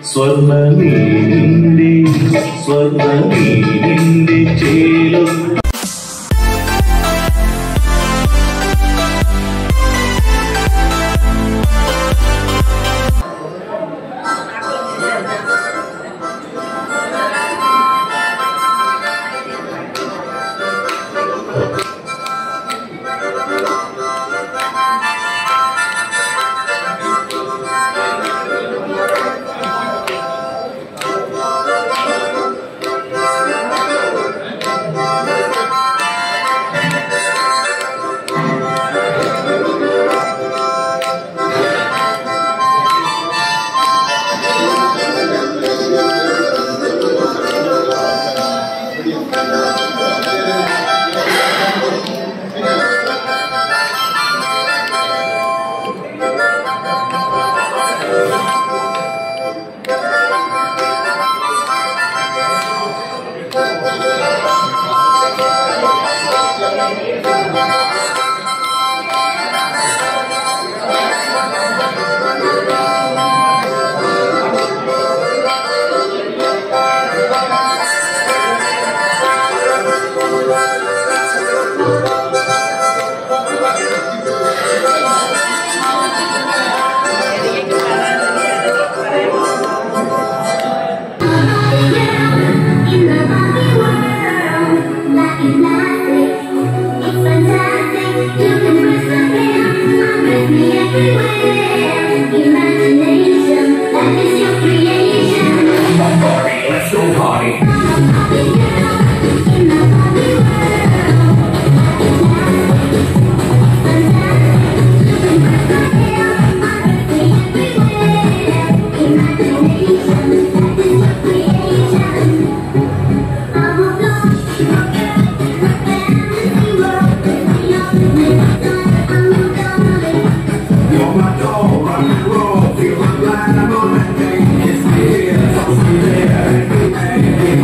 സ്വർണ്ണമീനിന്റെ സ്വർണ്ണമീനിന്റെ ചേലും Let's go party. You're my dog, rock and roll, feel my blind, I'm on that thing. Kiss me here, touch me there.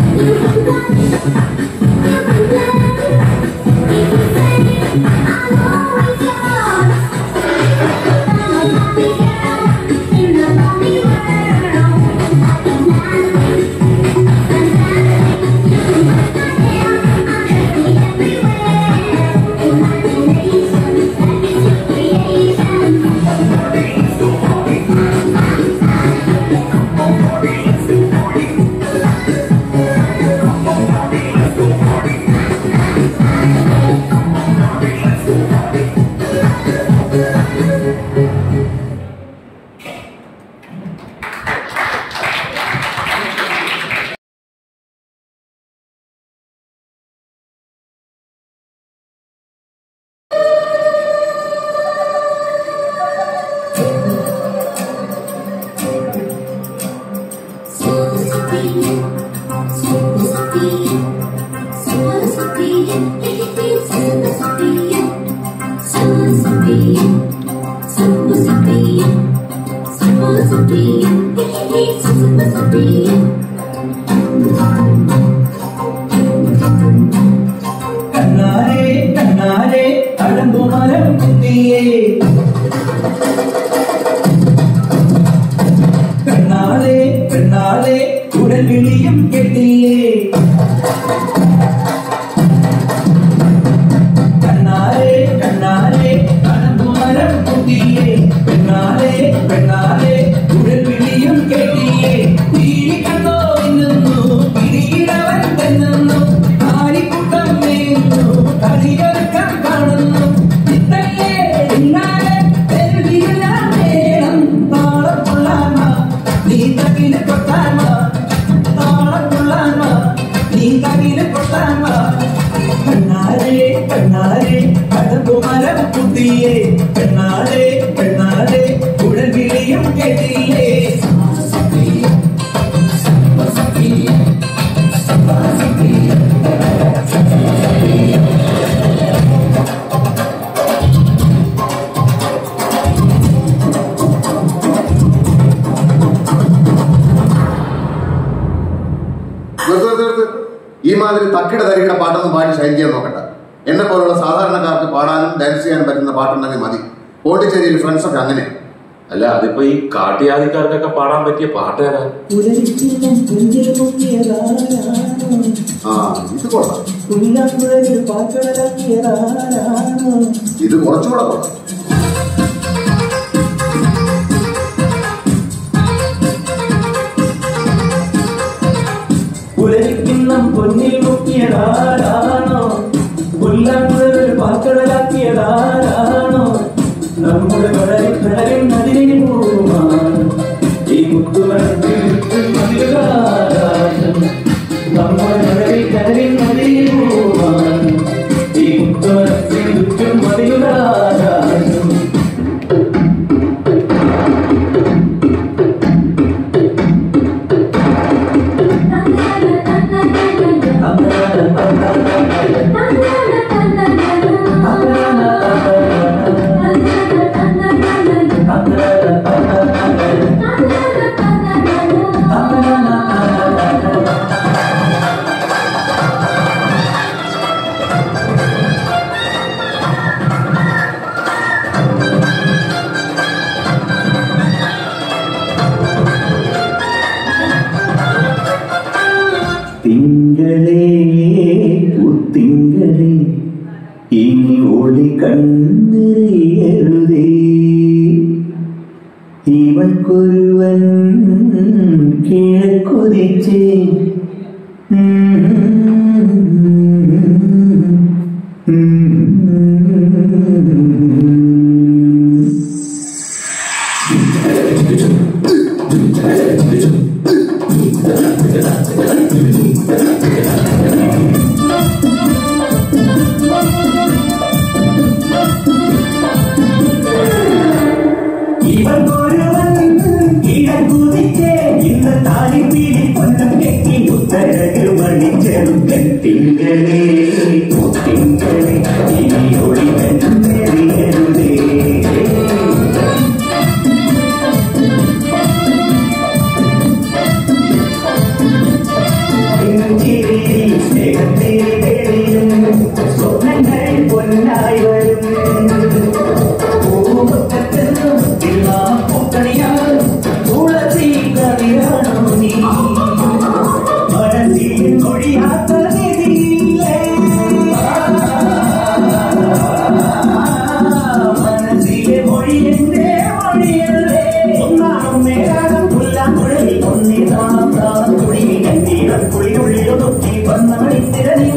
കണ്ണാരെ കണ്ണാരെ അഴമ്പുമരം കുത്തിയേ പെണ്ണാളെ പെണ്ണാളെ ഉടൽ വിളിയും കെട്ടിയേ കണ്ണാരെ കണ്ണാരെ അഴമ്പുമരം കുത്തിയേ പെണ്ണാളെ പെണ്ണാളെ ഉടൽ വിളിയും കെട്ടിയേ തീരി കണ്ടോ നിന്നു പിടിയിടവൻ തെന്നു ആരിക്കൂട്ടം നീങ്ങുന്നു കളിയൊരുക്കം കാണുന്നു ചിത്തല്ലേ ഇന്നാലെ തെരുവിലെല്ലാം മേളം താളം കൊള്ളാമ നീ തകില് കൊട്ടാമ താളം കൊള്ളാമ നീ തകില് കൊട്ടാമ പെണ്ണാരെ പെണ്ണാരെ കടമ്പുമരം കുത്തിയേ പെണ്ണാരെ പെണ്ണാരെ കുഴൽ വിളിയും കേട്ടിയേ നിർത്ത് നിർത്ത് നിർത്ത്. ഈ മാതിരി തക്കിട തരികിട പാട്ടൊന്നും പാടി ഷൈൻ ചെയ്യാൻ നോക്കണ്ട എന്നെ പോലുള്ള സാധാരണക്കാർക്ക് പാടാനും ഡാൻസ് ചെയ്യാനും പറ്റുന്ന പാട്ടുണ്ടെങ്കിൽ മതി പോണ്ടിച്ചേരിയിൽ ഫ്രണ്ട്സൊക്കെ അങ്ങനെ അല്ല അതിപ്പോ ഈ കാട്ടിയാദിക്കാർക്കൊക്കെ പാടാൻ പറ്റിയ പാട്ടേതാ പുലരിച്ചിന്നും പുഞ്ചിരി മുങ്ങിയതാരാണോ ആ ഇത് കൊള്ളാം പുല്ലാപ്പുഴയിൽ പാക്കടലാക്കിയതാരാണോ ഇത് കുറച്ചുകൂടെ കൊള്ളാം പുലരിക്കിണ്ണം പൊന്നിൽ മുക്കിയതാരാണോ പുല്ലാപ്പുഴയിൽ പാക്കടലാക്കിയതാരാണോ നമ്മുടെ കടലിൽ കടലിൽ നദിയിൽ പൂമാണ് ഈ മുത്തുമണത്തിൽ മതിലാകാശം നമ്മുടെ കടലിൽ കടലിൽ നദിയിൽ പൂമാണ് ഈ മുത്തുമണത്തിൽ ചുറ്റും മതിലാകാശം തിങ്കളേ പുത്തിങ്കളേ ഇനി ഒളി കണ്ണെറിയരുതേ ഇവൾക്കൊരുവൻ കിഴക്കൊതിച്ചേ ഇവൾക്കൊരുവൻ കിഴക്കുതിച്ചേ ഇന്ന് താലിപ്പീലി കൊല്ലം കെട്ടി ഉത്തരകൾ മണിച്ചെടുക്കൻ തിങ്കളേ തിങ്കളേ ഇനി ഒളി കണ്ണെറിയരുതേ സ്വപ്നങ്ങൾ പൊന്നായി വരും തുളസി കവിയാണോ നീ മനസ്സിൽ കൊടിയാത്ത നിധിയില്ലേ മനസ്സിലെ മൊഴിയെന്റെ മൊഴിയല്ലേ ഒന്നാം നേരം പുല്ലാങ്കുഴലി ഒന്നിതാം താം കുഴി കണ്ണീരം കുളിയുള്ളിലൊതുക്കി വന്ന മണിത്തിരനി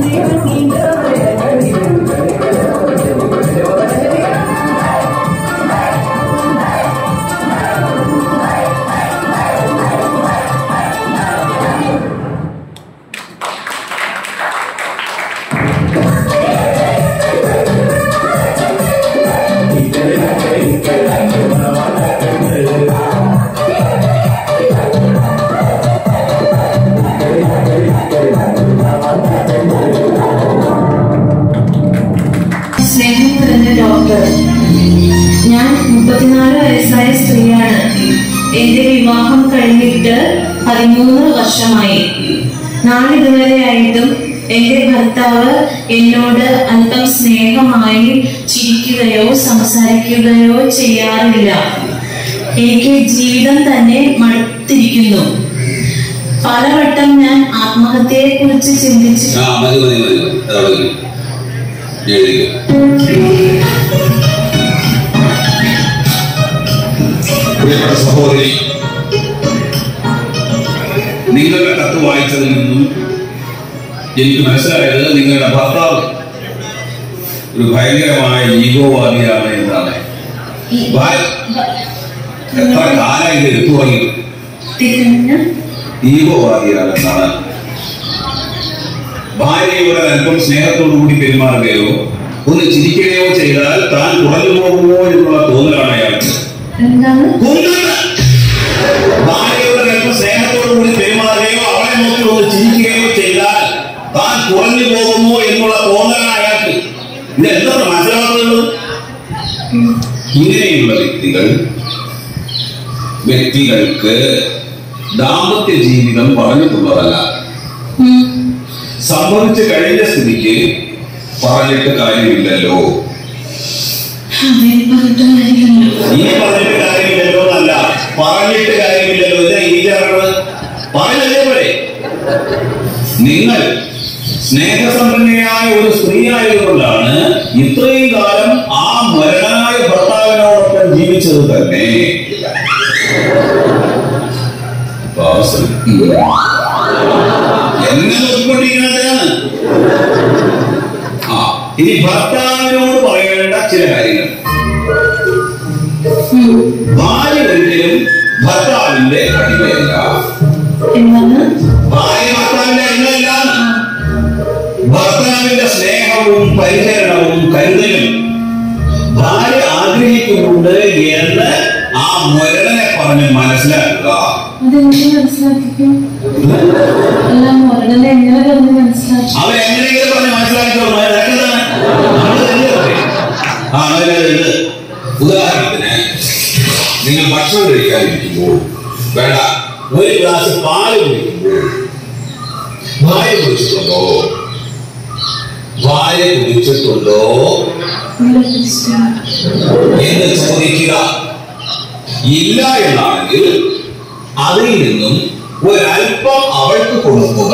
സ്നേഹം നിറഞ്ഞ ഡോക്ടർ ഞാൻ മുപ്പത്തിനാല് വയസ്സായ സ്ത്രീയാണ് എന്റെ വിവാഹം കഴിഞ്ഞിട്ട് പതിമൂന്ന് വർഷമായി നാളിതുവരെയായിട്ടും എന്റെ ഭർത്താവ് എന്നോട് അല്പം സ്നേഹമായി ചിരിക്കുകയോ സംസാരിക്കുകയോ ചെയ്യാറില്ല എനിക്ക് ജീവിതം തന്നെ മടുത്തിരിക്കുന്നു പലവട്ടം ഞാൻ ആത്മഹത്യയെ കുറിച്ച് ചിന്തിച്ചു ആ മതി മതി മതി അതവിടെ എഴുതിക്കോ പ്രിയപ്പെട്ട സഹോദരി നിങ്ങളുടെ കത്ത് വായിച്ചതിൽ നിന്നും എനിക്ക് മനസ്സിലായത് നിങ്ങളുടെ ഭർത്താവ് ഒരു ഭയങ്കരമായ ഈഗോവാദിയാണ് എന്നാണ് ഭാര്യ എത്ര കാലം ഇത് എടുത്തു തുടങ്ങി തികഞ്ഞ ഈഗോവാദിയാണ് എന്നാണ് ഭാര്യയോട് അല്പം സ്നേഹത്തോടു കൂടി പെരുമാറുകയോ ഒന്ന് ചിരിക്കുകയോ ചെയ്താൽ താൻ കുറഞ്ഞു പോകുമോ എന്നുള്ള തോന്നലാണ് അയാൾക്ക് എന്താണ് തോന്നുന്നത്. ഭാര്യയോട് അല്പം സ്നേഹത്തോടു കൂടി പെരുമാറുകയോ അവളെ നോക്കി ഒന്ന് ചിരിക്കുകയോ ചെയ്താൽ താൻ കുറഞ്ഞു പോകുമോ എന്നുള്ള തോന്നലാണ് അയാൾക്ക് ഇത് എന്താണ് മനസ്സിലാക്കുന്നത് ഇങ്ങനെയുള്ള വ്യക്തികൾ വ്യക്തികൾക്ക് ദാമ്പത്യ ജീവിതം പറഞ്ഞിട്ടുള്ളതല്ല ഉം. സംഭവിച്ചു കഴിഞ്ഞ സ്ഥിതിക്ക് പറഞ്ഞിട്ട് കാര്യമില്ലല്ലോ അവര് പറഞ്ഞിട്ട് കാര്യമില്ല ഇനി പറഞ്ഞിട്ട് കാര്യമില്ലല്ലോ എന്നല്ല പറഞ്ഞിട്ട് കാര്യമില്ലല്ലോ ഇതാ ഈ ചേർന്നത് പറഞ്ഞതേ പോലെ നിങ്ങൾ സ്നേഹസമ്പന്നയായ ഒരു സ്ത്രീ ആയതുകൊണ്ടാണ് ഇത്രയും കാലം ആ മരണനായ ഭർത്താവിനോടൊപ്പം ജീവിച്ചത് തന്നെ പാവസം. എന്നെ നോക്കിക്കൊണ്ടിരിക്കുന്നതാണ് ആ ഇനി ഭർത്താവിനോട് പറയേണ്ട ചില കാര്യങ്ങൾ ഭാര്യ ഒരിക്കലും ഭർത്താവിന്റെ അടിമയല്ല എന്താണ് ഭാര്യ ഭർത്താവിന്റെ അടിമയല്ല ഭർത്താവിന്റെ സ്നേഹവും പരിചരണവും കരുതലും ഭാര്യ ആഗ്രഹിക്കുന്നുണ്ട് എന്ന് ആ മുരടനെ പറഞ്ഞ് മനസ്സിലാക്കുക അതെങ്ങനെ മനസ്സിലാക്കിക്കും അല്ല മുരടനെ എങ്ങനെ പറഞ്ഞ് മനസ്സിലാക്കി അവൻ എങ്ങനെയെങ്കിലും പറഞ്ഞ് മനസ്സിലാക്കിക്കോളും അത് നിനക്കെന്താണ്? നമ്മള് തന്നെയല്ലേ? ആ അതായത് ഇത് ഉദാഹരണത്തിന് നിങ്ങൾ ഭക്ഷണം കഴിക്കാതിരിക്കുമ്പോൾ വേണ്ട ഒരു ഗ്ലാസ് പാല് കുടിക്കുമ്പോൾ വായ കുടിച്ചിട്ടുണ്ടോ വായ കുടിച്ചിട്ടുണ്ടോ എന്ന് ചോദിക്കുക ഇല്ല എന്നാണെങ്കിൽ അതിൽ നിന്നും ഒരല്പം അവൾക്ക് കൊടുക്കുക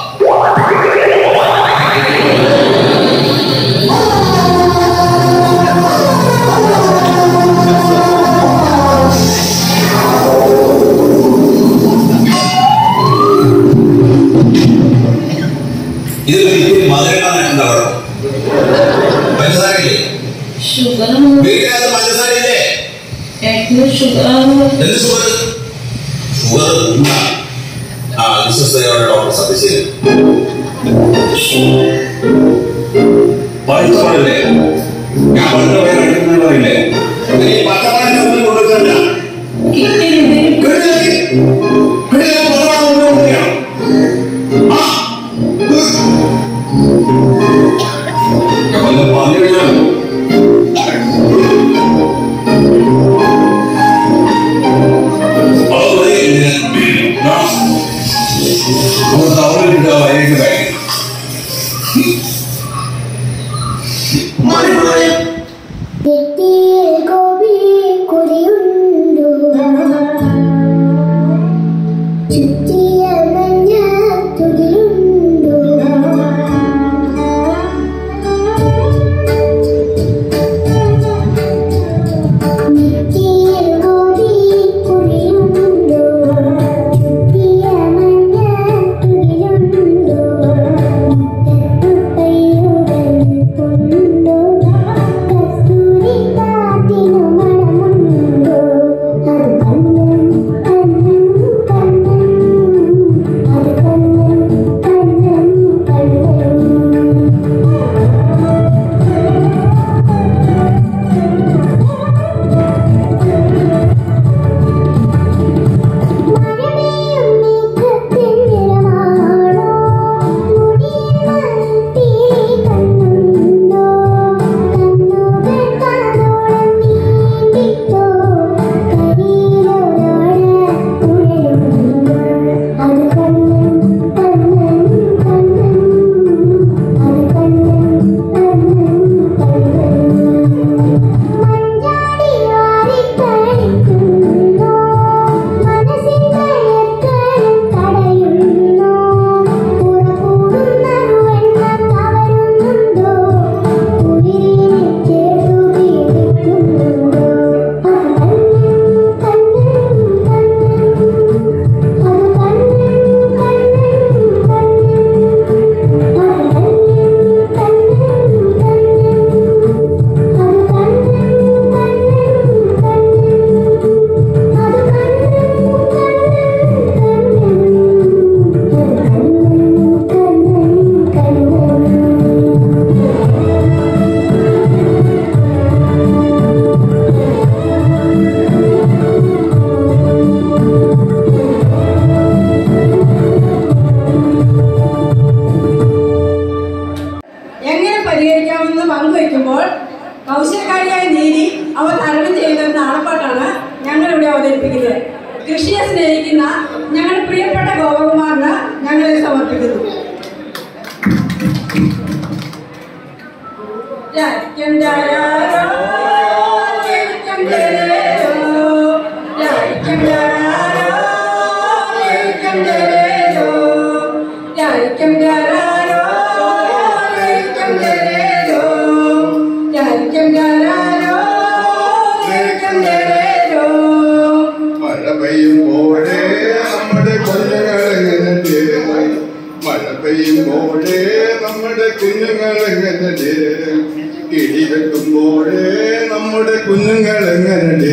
ഇത് ഒരിക്കലും മധുരമാണ് ഉണ്ടാവണം പഞ്ചസാരയില്ലേ ഷുഗർ വീട്ടിനകത്ത് പഞ്ചസാരയില്ലേ ഏറ്റവും ഷുഗർ എന്ത് ഷുഗർ ഷുഗർ ഉണ്ടാണ് ആ വിശ്വസ്തയോടെ ഡോക്ടർ സത്യശീലൻ പഴുത്തപ്പഴല്ലേ ഞാൻ പഴുത്ത പേര് അടിക്കുന്നതല്ലേ ഈ പച്ചപ്പഴം ഒന്നും കൊണ്ടുവച്ചില്ല കിട്ടിയില്ലെങ്കിൽ കിടിലക്കി കിടിലക്കി പച്ചപ്പഴം കൊണ്ടുപോകുകയാണ് ആ ഞാൻ വല്ല പറഞ്ഞു കഴിഞ്ഞാൽ നെറ്റിയിൽ ഗോപി കുറിയുണ്ടു ചുറ്റിയ മഞ്ഞ തുടിയുണ്ടു നെറ്റിയിൽ ഗോപി കുറിയുണ്ടു ചുറ്റിയ മഞ്ഞ തുടിയുണ്ടു മുറ്റത്തുപയ്യുകൾ കൊണ്ടു കസ്തൂരി കാറ്റിനു മണമുണ്ടു അത് കണ്ണൻ കണ്ണൻ കണ്ണൻ അത് കണ്ണൻ കണ്ണൻ കണ്ണൻ മഴമേയും മേഘത്തിൻ നിറമാണോ മുടിയിൽ മണിത്തീ കണ്ണുണ്ടോ കണ്ണുകൾ കാതോളം നീണ്ടിട്ടോ കരിയിലൊരാഴ കുഴലുണ്ടോ അത് കണ്ണൻ കണ്ണൻ കണ്ണൻ അത് കണ്ണൻ കണ്ണൻ കണ്ണൻ മഞ്ചാടി വാരി കളിക്കുന്നു മനസ്സിൻ കയറ്റലും തടയുന്നു പുറകൂടുന്ന വെള്ളം കവരുന്നുണ്ടോ ഉയിരിനെ ചേർത്തു പിടിക്കുന്നുണ്ടോ അത് കണ്ണൻ കണ്ണൻ കണ്ണൻ അത് കണ്ണൻ കണ്ണൻ എങ്ങനെ പരിഹരിക്കാമെന്ന് പങ്കുവയ്ക്കുമ്പോൾ കൗശലക്കാരിയായ നീതി അവ തരണം ചെയ്യുന്ന നാടപ്പാട്ടാണ് ഞങ്ങളിവിടെ അവതരിപ്പിക്കുന്നത് കൃഷിയെ സ്നേഹിക്കുന്ന ഞങ്ങളുടെ പ്രിയപ്പെട്ട ഗോപകുമാറിന് ഞങ്ങളെ സമർപ്പിക്കുന്നു രാജ്യം രാജാരോ എങ്ങനെയുണ്ട് ഇടിവെട്ടുമ്പോഴേ നമ്മുടെ കുഞ്ഞുങ്ങൾ എങ്ങനെയുണ്ട്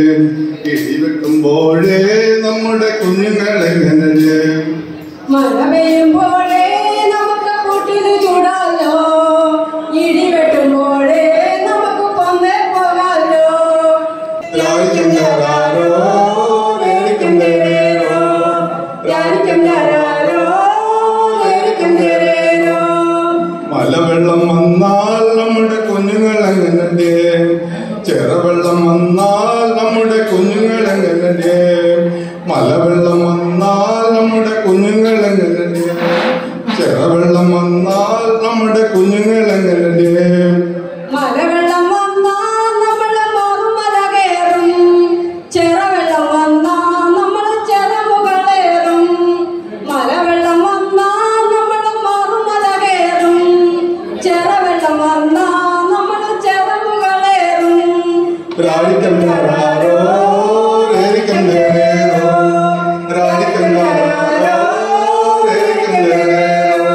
ഇടിവെട്ടുമ്പോഴേ നമ്മുടെ കുഞ്ഞുങ്ങൾ എങ്ങനെയുണ്ട് മഴ പെയ്യുമ്പോഴേ നമുക്ക് കൂട്ടിന് ചൂടാലോ ഇടി വെട്ടുമ്പോഴേ നമുക്ക് പന്നേ പോകാലോ രാവിക്കും ഞാറാരോ വേലിക്കും നേരേരോ ധ്യാനിക്കും ഞാനാരോ ഏൽക്കും നേരേരോ മലവെള്ളം വന്നാൽ നമ്മുടെ കുഞ്ഞുങ്ങൾ എങ്ങനെയുണ്ട് ചെറുവെള്ളം വന്നാൽ നമ്മുടെ കുഞ്ഞുങ്ങൾ എങ്ങനെയുണ്ട് മലവെള്ളം വന്നാൽ നമ്മുടെ കുഞ്ഞുങ്ങൾ എങ്ങനെയുണ്ട് ചെറുവെള്ളം വന്നാൽ നമ്മുടെ കുഞ്ഞുങ്ങൾ എങ്ങനെയുണ്ട് മലവെള്ളം വന്നാ നമ്മള് മറുമല കയറും ചെറവെള്ളം വന്നാ നമ്മള് ചെറമുകളേറും മലവെള്ളം വന്നാ നമ്മള് മറുമല കയറും ചെറവെള്ളം വന്നാ നമ്മള് ചെറമുകളേറും രാവിക്കും ഞാറാരോ വേലിക്കും നേരേരോ രാവിക്കും ഞാറാരോ വേലിക്കും നേരേരോ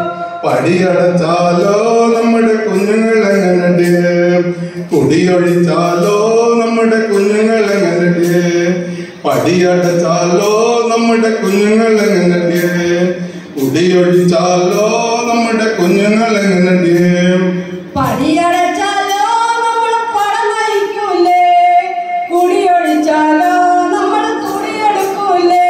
പടിയടച്ചാലോ നമ്മുടെ കുഞ്ഞുങ്ങൾ എങ്ങനെയുണ്ട് കുടിയൊഴിച്ചാലോ നമ്മുടെ കുഞ്ഞുങ്ങൾ എങ്ങനെയുണ്ട് പടിയടച്ചാലോ നമ്മുടെ കുഞ്ഞുങ്ങൾ എങ്ങനെയുണ്ട് കുടിയൊഴിച്ചാലോ നമ്മുടെ കുഞ്ഞുങ്ങൾ എങ്ങനെയുണ്ട് പടിയടച്ചാലോ നമ്മള് പടം നയിക്കൂലേ കുടിയൊഴിച്ചാലോ നമ്മള് തുടിയെടുക്കൂലേ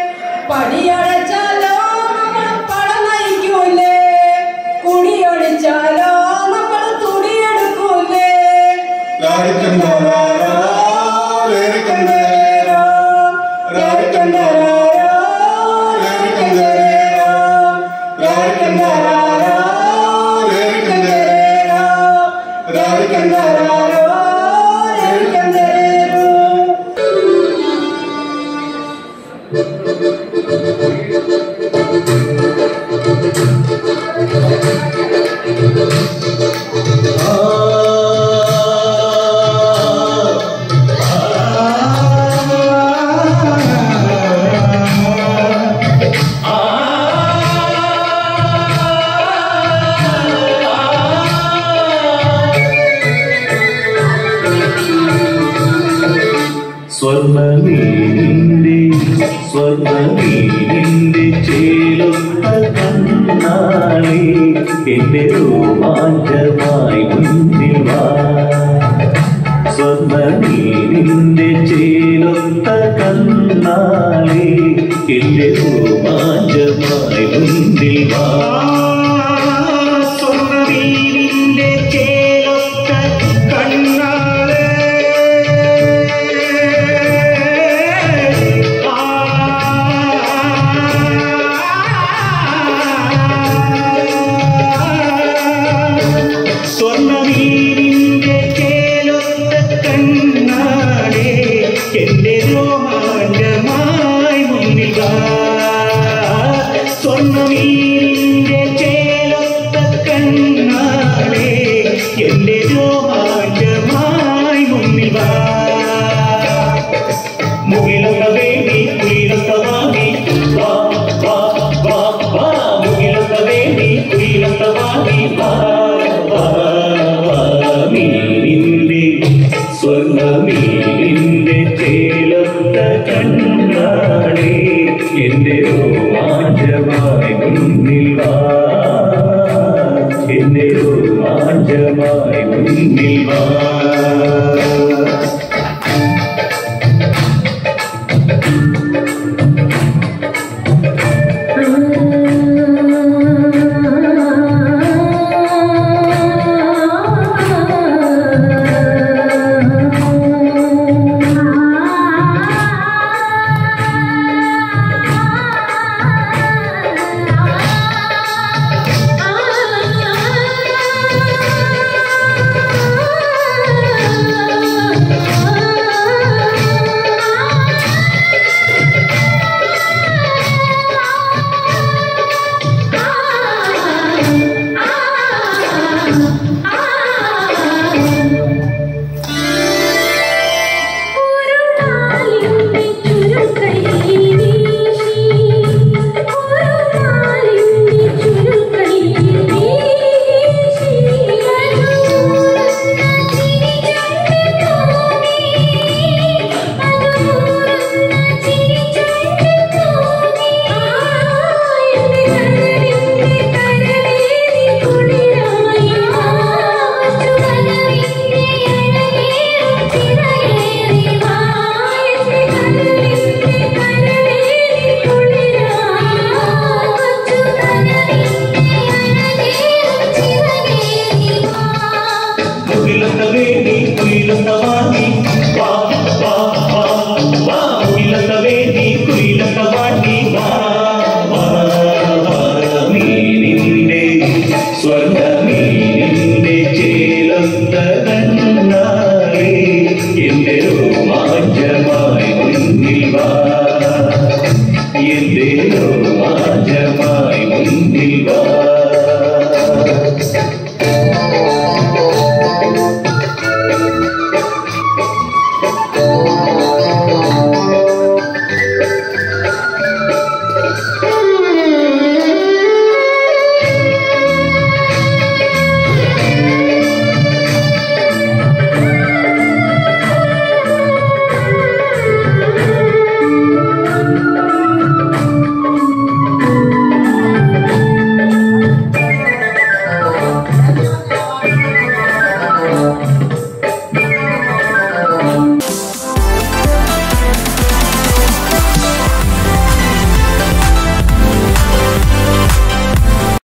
പടിയടച്ചാലോ നമ്മള് പടം നയിക്കൂലേ കുടിയൊഴിച്ചാലോ നമ്മള് തുടിയെടുക്കൂലേ രാവിക്കും ഞാറാരോ വേലിക്കും നേരേരോ രാവിക്കും ഞാറാരോ വേലിക്കും നേരേരോ രാവിക്കും ഞാറാരോ വേലിക്കും നേരേരോ രാവിക്കും ഞാറാരോ വേലിക്കും നേരേരോ സ്വർണ്ണമീനിന്റെ സ്വർണ്ണമീനിന്റെ ചേലൊത്ത കണ്ണാളി എന്റെ രോമാഞ്ചമായി മുന്നിൽ വാ സ്വർണ്ണമീനിന്റെ ചേലൊത്ത കണ്ണാളി എന്റെ രോമാഞ്ചമായി മുന്നിൽ വാ സ്വർണ്ണമീനിന്റെ ചേലൊത്ത കണ്ണാളേ സ്വർണ്ണമീനിന്റെ ചേലൊത്ത കണ്ണാടേ എന്റെ രോമാഞ്ചമായി മുന്നിൽ വാ സ്വർണ്ണമീനിന്റെ ചേലൊത്ത കണ്ണാടേ എന്റെ രോമാഞ്ചമായി മുന്നിൽ വാ മുകിലൊത്ത വേണ്ടി കുയിലൊത്ത വാങ്ങി വാ വാ വാ വാ മുകിലൊത്ത വേണ്ടി കുയിലൊത്ത വാങ്ങി വാ വാ വാ മീനിന്റെ സ്വർണ്ണ മീനിന്റെ ചേലൊത്ത കണ്ണാടേ എന്റെ രോമാഞ്ചമായി മുന്നിൽ വാ എന്റെ രോമാഞ്ചമായി മുന്നിൽ വാ